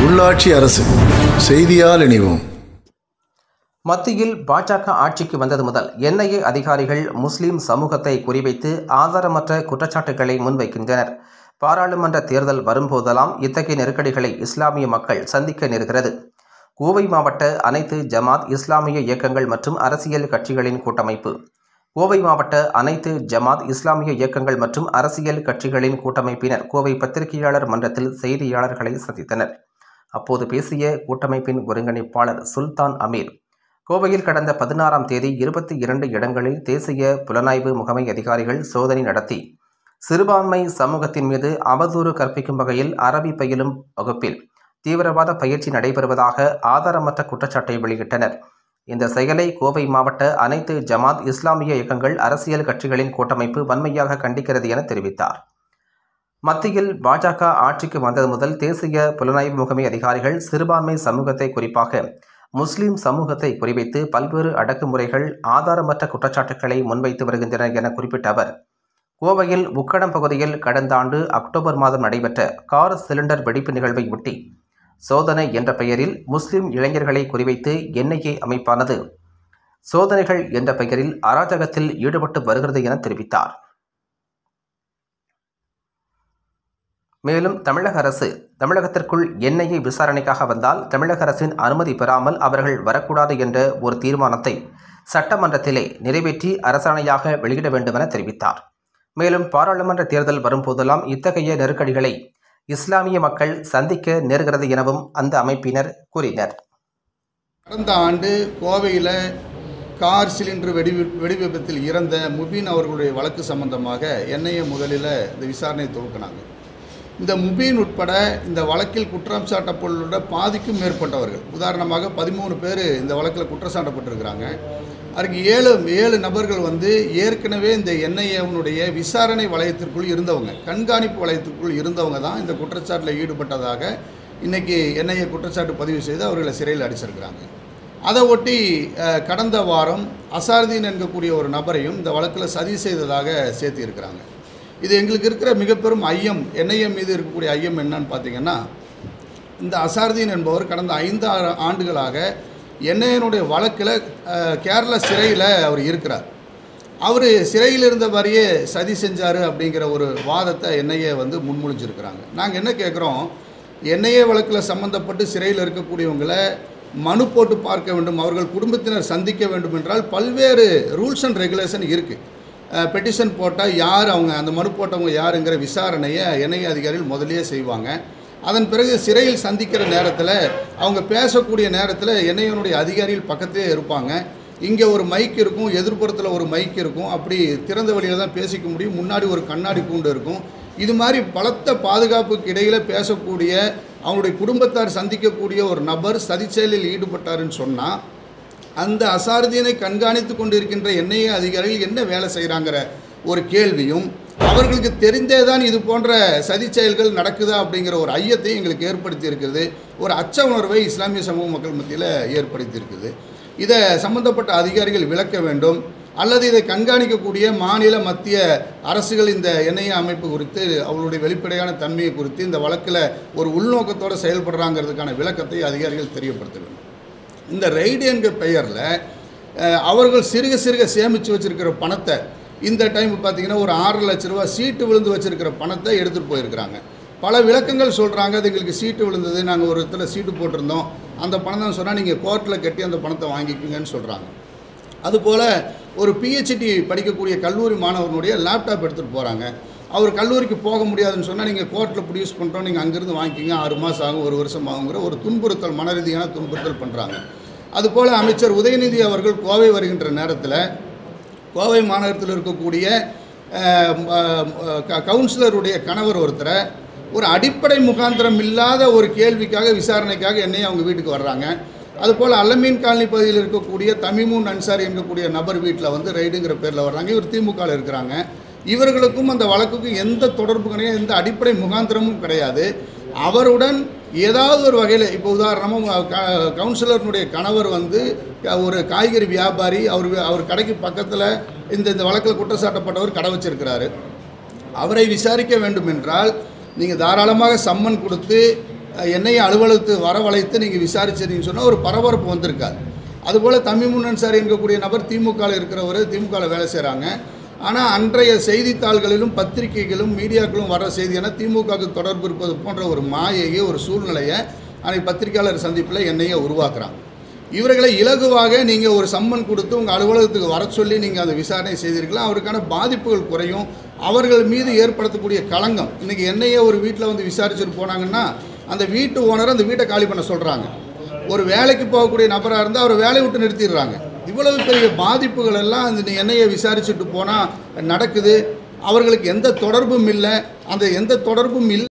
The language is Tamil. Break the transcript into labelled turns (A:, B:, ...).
A: உள்ளாட்சி அரசு செய்தியால் இணைவோம்
B: மத்தியில் பாஜக ஆட்சிக்கு வந்தது முதல் என்ஐஏ அதிகாரிகள் முஸ்லிம் சமூகத்தை குறிவைத்து ஆதாரமற்ற குற்றச்சாட்டுகளை முன்வைக்கின்றனர் பாராளுமன்ற தேர்தல் வரும்போதெல்லாம் இத்தகைய நெருக்கடிகளை இஸ்லாமிய மக்கள் சந்திக்க நேர்கிறது கோவை மாவட்ட அனைத்து ஜமாத் இஸ்லாமிய இயக்கங்கள் மற்றும் அரசியல் கட்சிகளின் கூட்டமைப்பு கோவை மாவட்ட அனைத்து ஜமாத் இஸ்லாமிய இயக்கங்கள் மற்றும் அரசியல் கட்சிகளின் கூட்டமைப்பினர் கோவை பத்திரிகையாளர் மன்றத்தில் செய்தியாளர்களை சந்தித்தனர் அப்போது பேசிய கூட்டமைப்பின் ஒருங்கிணைப்பாளர் சுல்தான் அமீர் கோவையில் கடந்த பதினாறாம் தேதி இருபத்தி இரண்டு இடங்களில் தேசிய புலனாய்வு முகமை அதிகாரிகள் சோதனை நடத்தி சிறுபான்மை சமூகத்தின் மீது அவதூறு கற்பிக்கும் வகையில் அரபி பயிலும் வகுப்பில் தீவிரவாத பயிற்சி நடைபெறுவதாக ஆதாரமற்ற குற்றச்சாட்டை வெளியிட்டனர் இந்த செயலை கோவை மாவட்ட அனைத்து ஜமாத் இஸ்லாமிய இயக்கங்கள் அரசியல் கட்சிகளின் கூட்டமைப்பு வன்மையாக கண்டிக்கிறது என தெரிவித்தார் மத்தியில் பாஜக ஆட்சிக்கு வந்தது முதல் தேசிய புலனாய்வு முகமை அதிகாரிகள் சிறுபான்மை சமூகத்தை குறிப்பாக முஸ்லிம் சமூகத்தை குறிவைத்து பல்வேறு அடக்குமுறைகள் ஆதாரமற்ற குற்றச்சாட்டுக்களை முன்வைத்து வருகின்றனர் என குறிப்பிட்ட அவர் கோவையில் உக்கடம் பகுதியில் கடந்த ஆண்டு அக்டோபர் மாதம் நடைபெற்ற கார் சிலிண்டர் வெடிப்பு நிகழ்வை ஒட்டி சோதனை என்ற பெயரில் முஸ்லிம் இளைஞர்களை குறிவைத்து என்ஐஏ அமைப்பானது சோதனைகள் என்ற பெயரில் அராஜகத்தில் ஈடுபட்டு வருகிறது என தெரிவித்தார் மேலும் தமிழக அரசு தமிழகத்திற்குள் என்ஐஏ விசாரணைக்காக வந்தால் தமிழக அரசின் அனுமதி பெறாமல் அவர்கள் வரக்கூடாது என்ற ஒரு தீர்மானத்தை சட்டமன்றத்திலே நிறைவேற்றி அரசாணையாக வெளியிட வேண்டும் என தெரிவித்தார் மேலும் பாராளுமன்ற தேர்தல் வரும்போதெல்லாம் இத்தகைய நெருக்கடிகளை இஸ்லாமிய மக்கள் சந்திக்க நேர்கிறது எனவும் அந்த அமைப்பினர் கூறினர்
C: கடந்த ஆண்டு கோவையில் கார் சிலிண்டர் வெடி வெடி விபத்தில் இறந்த முபீன் அவர்களுடைய வழக்கு சம்பந்தமாக என்ஐஏ முதலில் இந்த விசாரணை துவக்கினாங்க இந்த முபீன் உட்பட இந்த வழக்கில் குற்றம் சாட்டப்பட்டுள்ள பாதிக்கும் மேற்பட்டவர்கள் உதாரணமாக பதிமூணு பேர் இந்த வழக்கில் குற்றம் சாட்டப்பட்டிருக்கிறாங்க அதுக்கு ஏழு ஏழு நபர்கள் வந்து ஏற்கனவே இந்த என்ஐஏவனுடைய விசாரணை வளையத்திற்குள் இருந்தவங்க கண்காணிப்பு வளையத்திற்குள் இருந்தவங்க தான் இந்த குற்றச்சாட்டில் ஈடுபட்டதாக இன்றைக்கி என்ஐஏ குற்றச்சாட்டு பதிவு செய்து அவர்களை சிறையில் அடிச்சிருக்கிறாங்க அதை ஒட்டி அஹ், கடந்த வாரம் அசார்தீன் என்கக்கூடிய ஒரு நபரையும் இந்த வழக்கில் சதி செய்ததாக சேர்த்திருக்கிறாங்க இது எங்களுக்கு இருக்கிற மிக பெரும் ஐயம் என்ஐஏ மீது இருக்கக்கூடிய ஐயம் என்னன்னு பார்த்தீங்கன்னா இந்த அசார்தீன் என்பவர் கடந்த ஐந்து ஆறு ஆண்டுகளாக என்ஐஏனுடைய வழக்கில் அஹ், கேரள சிறையில் அவர் இருக்கிறார் அவர் சிறையில் இருந்தவரையே சதி செஞ்சார் அப்படிங்கிற ஒரு வாதத்தை என்ஐஏ வந்து முன்மொழிஞ்சிருக்கிறாங்க நாங்கள் என்ன கேட்குறோம் என்ஐஏ வழக்கில் சம்மந்தப்பட்டு சிறையில் இருக்கக்கூடியவங்களை மனு போட்டு பார்க்க வேண்டும் அவர்கள் குடும்பத்தினர் சந்திக்க வேண்டும் என்றால் பல்வேறு ரூல்ஸ் அண்ட் ரெகுலேஷன் இருக்குது பெட்டிஷன் போட்டால் யார் அவங்க அந்த மனு போட்டவங்க யாருங்கிற விசாரணையை என்ஐஏ அதிகாரிகள் முதல்லயே செய்வாங்க அதன் பிறகு சிறையில் சந்திக்கிற நேரத்தில் அவங்க பேசக்கூடிய நேரத்தில் என்ஐஏனுடைய அதிகாரிகள் பக்கத்திலே இருப்பாங்க இங்கே ஒரு மைக் இருக்கும் எதிர்ப்புறத்தில் ஒரு மைக் இருக்கும் அப்படி திறந்த வழியில் தான் பேசிக்க முடியும் முன்னாடி ஒரு கண்ணாடி கூண்டு இருக்கும் இது மாதிரி பலத்த பாதுகாப்புக்கு இடையில் பேசக்கூடிய அவங்களுடைய குடும்பத்தார் சந்திக்கக்கூடிய ஒரு நபர் சதிச்செயலில் ஈடுபட்டாருன்னு சொன்னால் அந்த அசாரதியனை கண்காணித்து கொண்டிருக்கின்ற என்ஐஏ அதிகாரிகள் என்ன வேலை செய்கிறாங்கிற ஒரு கேள்வியும் அவர்களுக்கு தெரிந்தே தான் இது போன்ற சதி செயல்கள் நடக்குதா அப்படிங்கிற ஒரு ஐயத்தையும் எங்களுக்கு ஏற்படுத்தி இருக்குது ஒரு அச்ச உணர்வை இஸ்லாமிய சமூக மக்கள் மத்தியில் ஏற்படுத்தி இருக்குது இதை சம்பந்தப்பட்ட அதிகாரிகள் விளக்க வேண்டும் அல்லது இதை கண்காணிக்கக்கூடிய மாநில மத்திய அரசுகள் இந்த என்ஐஏ அமைப்பு குறித்து அவர்களுடைய வெளிப்படையான தன்மையை குறித்து இந்த வழக்கில் ஒரு உள்நோக்கத்தோடு செயல்படுறாங்கிறதுக்கான விளக்கத்தை அதிகாரிகள் தெரியப்படுத்த வேண்டும் இந்த ரெய்டு என்கிற பெயரில் அஹ், அவர்கள் சிறுக சிறுக சேமித்து வச்சிருக்கிற பணத்தை இந்த டைம் பார்த்தீங்கன்னா ஒரு ஆறு லட்ச ரூபா சீட்டு விழுந்து வச்சிருக்கிற பணத்தை எடுத்துகிட்டு போயிருக்கிறாங்க பல விளக்கங்கள் சொல்கிறாங்க அது எங்களுக்கு சீட்டு விழுந்தது நாங்கள் ஒரு இடத்துல சீட்டு போட்டிருந்தோம் அந்த பணம் தான் சொன்னால் நீங்கள் கோர்ட்டில் கட்டி அந்த பணத்தை வாங்கிக்கிங்கன்னு சொல்கிறாங்க அதுபோல் ஒரு பிஹெச்டி படிக்கக்கூடிய கல்லூரி மாணவனுடைய லேப்டாப் எடுத்துகிட்டு போகிறாங்க அவர் கல்லூரிக்கு போக முடியாதுன்னு சொன்னால் நீங்கள் கோர்ட்டில் ப்ரொடியூஸ் பண்ணுறோம் நீங்கள் அங்கேருந்து வாங்கிக்கிங்க ஆறு மாதம் ஆகும் ஒரு வருஷம் ஆகுங்கிற ஒரு துன்புறுத்தல் மன ரீதியான துன்புறுத்தல் பண்ணுறாங்க அதுபோல் அமைச்சர் உதயநிதி அவர்கள் கோவை வருகின்ற நேரத்தில் கோவை மாநகரத்தில் இருக்கக்கூடிய அஹ், அஹ், க- கவுன்சிலருடைய கணவர் ஒருத்தரை ஒரு அடிப்படை முகாந்திரம் இல்லாத ஒரு கேள்விக்காக விசாரணைக்காக என்னையும் அவங்க வீட்டுக்கு வர்றாங்க அதுபோல் அல்லமீன் காலனி பகுதியில் இருக்கக்கூடிய தமிமுன் அன்சாரி என்கக்கூடிய நபர் வீட்டில் வந்து ரைடுங்கிற பேரில் வர்றாங்க இவர் திமுகவில் இருக்கிறாங்க இவர்களுக்கும் அந்த வழக்குக்கும் எந்த தொடர்பு கிடையாது எந்த அடிப்படை முகாந்திரமும் கிடையாது அவருடன் ஏதாவது ஒரு வகையில் இப்போ உதாரணமாக க- கவுன்சிலர்னுடைய கணவர் வந்து க- ஒரு காய்கறி வியாபாரி அவர் வி- அவர் கடைக்கு பக்கத்தில் இந்த இந்த வழக்கில் குற்றச்சாட்டப்பட்டவர் கடை வச்சிருக்கிறாரு அவரை விசாரிக்க வேண்டும் என்றால் நீங்கள் தாராளமாக சம்மன் கொடுத்து என்ஐஏ அலுவலகத்து வரவழைத்து நீங்கள் விசாரிச்சிருந்தீங்கன்னு சொன்னால் ஒரு பரபரப்பு வந்திருக்காது அதுபோல் தமிமுன்னன் சார் என்கக்கூடிய நபர் திமுகவில் இருக்கிறவர் திமுகவில் வேலை செய்கிறாங்க ஆனால் அன்றைய செய்தித்தாள்களிலும் பத்திரிகைகளும் மீடியாக்களும் வர்ற செய்தி என திமுகவுக்கு தொடர்பு இருப்பது போன்ற ஒரு மாயையை ஒரு சூழ்நிலையை அன்னைக்கு பத்திரிகையாளர் சந்திப்பில் என்னையே உருவாக்குறாங்க இவர்களை இலகுவாக நீங்கள் ஒரு சம்மன் கொடுத்து உங்கள் அலுவலகத்துக்கு வர சொல்லி நீங்கள் அந்த விசாரணை செய்தீர்களா அவருக்கான பாதிப்புகள் குறையும் அவர்கள் மீது ஏற்படுத்தக்கூடிய களங்கம் இன்றைக்கி என்னையே ஒரு வீட்டில் வந்து விசாரிச்சுட்டு போனாங்கன்னா அந்த வீட்டு ஓனர் அந்த வீட்டை காலி பண்ண சொல்கிறாங்க ஒரு வேலைக்கு போகக்கூடிய நபராக இருந்தால் அவர் வேலையை விட்டு நிறுத்திடுறாங்க இவ்வளவு பெரிய பாதிப்புகள் எல்லாம் அந்த எண்ணெயை விசாரிச்சுட்டு போனால் நடக்குது அவர்களுக்கு எந்த தொடர்பும் இல்லை அந்த எந்த தொடர்பும் இல்லை